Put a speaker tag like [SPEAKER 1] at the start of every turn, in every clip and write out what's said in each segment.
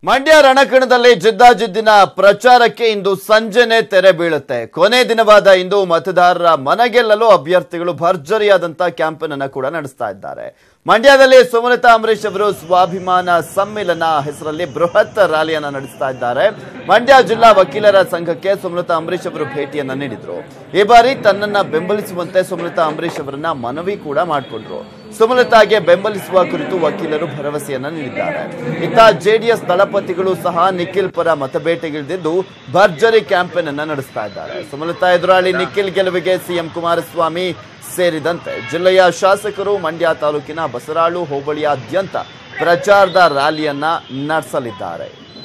[SPEAKER 1] ಮಂಡ್ಯ ರಣಕಣದಲ್ಲಿ ಜಿದ್ದಾಜಿದ್ದಿನ ಪ್ರಚಾರಕ್ಕೆ ಇಂದು ಸಂಜೆನೆ ತೆರೆ ಬೀಳುತ್ತೆ ಕೊನೆ ದಿನವಾದ ಇಂದು ಮತದಾರರ ಮನಗೆಲ್ಲಲು ಅಭ್ಯರ್ಥಿಗಳು ಭರ್ಜರಿಯಾದಂತಹ ಕ್ಯಾಂಪೇನ್ ಅನ್ನ ಕೂಡ ನಡೆಸ್ತಾ ಇದ್ದಾರೆ ಮಂಡ್ಯದಲ್ಲಿ ಸುಮಲತಾ ಅಂಬರೀಶ್ ಅವರು ಸ್ವಾಭಿಮಾನ ಸಮ್ಮೇಳನ ಹೆಸರಲ್ಲಿ ಬೃಹತ್ ರ್ಯಾಲಿಯನ್ನ ನಡೆಸ್ತಾ ಇದ್ದಾರೆ ಮಂಡ್ಯ ಜಿಲ್ಲಾ ವಕೀಲರ ಸಂಘಕ್ಕೆ ಸುಮಲತಾ ಅಂಬರೀಶ್ ಅವರು ಭೇಟಿಯನ್ನ ನೀಡಿದ್ರು ಈ ಬಾರಿ ತನ್ನನ್ನ ಬೆಂಬಲಿಸುವಂತೆ ಸುಮಲತಾ ಅಂಬರೀಶ್ ಅವರನ್ನ ಮನವಿ ಕೂಡ ಮಾಡಿಕೊಂಡ್ರು ಸುಮಲತಾಗೆ ಬೆಂಬಲಿಸುವ ಕುರಿತು ವಕೀಲರು ಭರವಸೆಯನ್ನ ನೀಡಿದ್ದಾರೆ ಇತ್ತ ಜೆಡಿಎಸ್ ದಳಪತಿಗಳು ಸಹ ನಿಖಿಲ್ ಪರ ಮತಬೇಟೆಗಿಳಿದಿದ್ದು ಭರ್ಜರಿ ಕ್ಯಾಂಪೇನ್ ಅನ್ನ ನಡೆಸ್ತಾ ಇದ್ದಾರೆ ಸುಮಲತಾ ಎದುರಾಳಿ ನಿಖಿಲ್ ಗೆಲುವಿಗೆ ಸಿಎಂ ಕುಮಾರಸ್ವಾಮಿ ಸೇರಿದಂತೆ ಜಿಲ್ಲೆಯ ಶಾಸಕರು ಮಂಡ್ಯ ತಾಲೂಕಿನ ಬಸರಾಳು ಹೋಬಳಿಯಾದ್ಯಂತ ಪ್ರಚಾರದ ರ್ಯಾಲಿಯನ್ನ ನಡೆಸಲಿದ್ದಾರೆ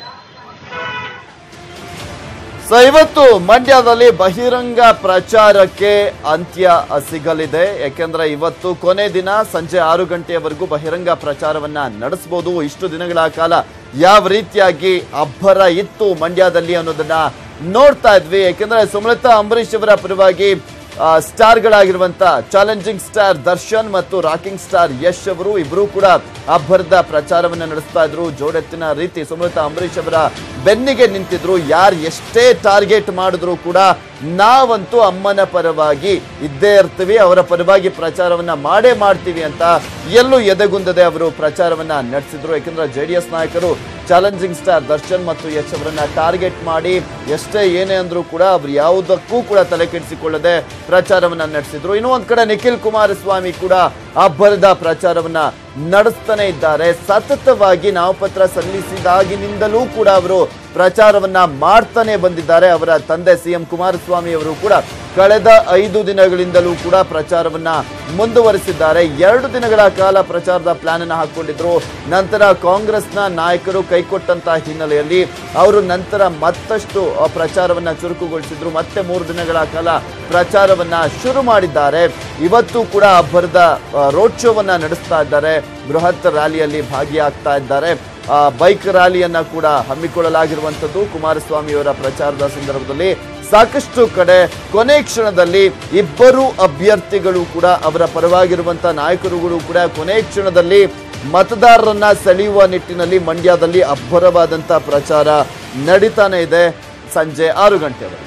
[SPEAKER 1] ಸೊ ಇವತ್ತು ಮಂಡ್ಯದಲ್ಲಿ ಬಹಿರಂಗ ಪ್ರಚಾರಕ್ಕೆ ಅಂತ್ಯ ಸಿಗಲಿದೆ ಯಾಕೆಂದ್ರೆ ಇವತ್ತು ಕೊನೆ ದಿನ ಸಂಜೆ ಆರು ಗಂಟೆಯವರೆಗೂ ಬಹಿರಂಗ ಪ್ರಚಾರವನ್ನ ನಡೆಸಬಹುದು ಇಷ್ಟು ದಿನಗಳ ಕಾಲ ಯಾವ ರೀತಿಯಾಗಿ ಅಬ್ಬರ ಇತ್ತು ಮಂಡ್ಯದಲ್ಲಿ ಅನ್ನೋದನ್ನ ನೋಡ್ತಾ ಇದ್ವಿ ಯಾಕೆಂದ್ರೆ ಸುಮಲತಾ ಅಂಬರೀಶ್ ಅವರ ಪರವಾಗಿ ಆ, ಸ್ಟಾರ್ಗಳಾಗಿರುವಂತ ಚಾಲೆಂಜಿಂಗ್ ಸ್ಟಾರ್ ದರ್ಶನ್ ಮತ್ತು ರಾಕಿಂಗ್ ಸ್ಟಾರ್ ಯಶ್ ಅವರು ಇಬ್ಬರು ಕೂಡ ಅಬ್ಬರದ ಪ್ರಚಾರವನ್ನ ನಡೆಸ್ತಾ ಇದ್ರು ಜೋಡೆತ್ತಿನ ರೀತಿ ಸುಮಲತಾ ಅಂಬರೀಶ್ ಅವರ ಬೆನ್ನಿಗೆ ನಿಂತಿದ್ರು ಯಾರು ಎಷ್ಟೇ ಟಾರ್ಗೆಟ್ ಮಾಡಿದ್ರು ಕೂಡ ನಾವಂತೂ ಅಮ್ಮನ ಪರವಾಗಿ ಇದ್ದೇ ಇರ್ತೀವಿ ಅವರ ಪರವಾಗಿ ಪ್ರಚಾರವನ್ನ ಮಾಡೇ ಮಾಡ್ತೀವಿ ಅಂತ ಎಲ್ಲೂ ಎದೆಗುಂದದೆ ಅವರು ಪ್ರಚಾರವನ್ನ ನಡೆಸಿದ್ರು ಯಾಕಂದ್ರೆ ಜೆಡಿಎಸ್ ನಾಯಕರು ಚಾಲೆಂಜಿಂಗ್ ಸ್ಟಾರ್ ದರ್ಶನ್ ಮತ್ತು ಯಶ್ ಅವರನ್ನ ಟಾರ್ಗೆಟ್ ಮಾಡಿ ಎಷ್ಟೇ ಏನೇ ಅಂದ್ರೂ ಕೂಡ ಅವ್ರು ಯಾವುದಕ್ಕೂ ಕೂಡ ತಲೆ ಕೆಡಿಸಿಕೊಳ್ಳದೆ ಪ್ರಚಾರವನ್ನ ನಡೆಸಿದ್ರು ಇನ್ನು ಒಂದ್ ಕಡೆ ನಿಖಿಲ್ ಕುಮಾರಸ್ವಾಮಿ ಕೂಡ ಅಬ್ಬರದ ಪ್ರಚಾರವನ್ನ ನಡೆಸ್ತಾನೆ ಇದ್ದಾರೆ ಸತತವಾಗಿ ನಾಮಪತ್ರ ಸಲ್ಲಿಸಿದಾಗಿನಿಂದಲೂ ಕೂಡ ಅವರು ಪ್ರಚಾರವನ್ನ ಮಾಡ್ತಾನೆ ಬಂದಿದ್ದಾರೆ ಅವರ ತಂದೆ ಸಿಎಂ ಕುಮಾರಸ್ವಾಮಿ ಅವರು ಕೂಡ ಕಳೆದ ಐದು ದಿನಗಳಿಂದಲೂ ಕೂಡ ಪ್ರಚಾರವನ್ನ ಮುಂದುವರಿಸಿದ್ದಾರೆ ಎರಡು ದಿನಗಳ ಕಾಲ ಪ್ರಚಾರದ ಪ್ಲಾನ್ ಅನ್ನ ಹಾಕೊಂಡಿದ್ರು ನಂತರ ಕಾಂಗ್ರೆಸ್ನ ನಾಯಕರು ಕೈಕೊಟ್ಟಂತಹ ಹಿನ್ನೆಲೆಯಲ್ಲಿ ಅವರು ನಂತರ ಮತ್ತಷ್ಟು ಆ, ಪ್ರಚಾರವನ್ನ ಚುರುಕುಗೊಳಿಸಿದ್ರು ಮತ್ತೆ ಮೂರು ದಿನಗಳ ಕಾಲ ಪ್ರಚಾರವನ್ನ ಶುರು ಮಾಡಿದ್ದಾರೆ ಇವತ್ತು ಕೂಡ ಅಬ್ಬರದ ರೋಡ್ ಶೋವನ್ನ ನಡೆಸ್ತಾ ಇದ್ದಾರೆ ಬೃಹತ್ ರ್ಯಾಲಿಯಲ್ಲಿ ಭಾಗಿಯಾಗ್ತಾ ಇದ್ದಾರೆ ಆ, ಬೈಕ್ ರ್ಯಾಲಿಯನ್ನ ಕೂಡ ಹಮ್ಮಿಕೊಳ್ಳಲಾಗಿರುವಂಥದ್ದು ಕುಮಾರಸ್ವಾಮಿ ಅವರ ಪ್ರಚಾರದ ಸಂದರ್ಭದಲ್ಲಿ ಸಾಕಷ್ಟು ಕಡೆ ಕೊನೆ ಕ್ಷಣದಲ್ಲಿ ಇಬ್ಬರು ಅಭ್ಯರ್ಥಿಗಳು ಕೂಡ ಅವರ ಪರವಾಗಿರುವಂತಹ ನಾಯಕರುಗಳು ಕೂಡ ಕೊನೆ ಕ್ಷಣದಲ್ಲಿ ಮತದಾರರನ್ನ ಸೆಳೆಯುವ ನಿಟ್ಟಿನಲ್ಲಿ ಮಂಡ್ಯದಲ್ಲಿ ಅಬ್ಬರವಾದಂತಹ ಪ್ರಚಾರ ನಡೀತಾನೆ ಇದೆ ಸಂಜೆ ಆರು ಗಂಟೆವರೆಗೆ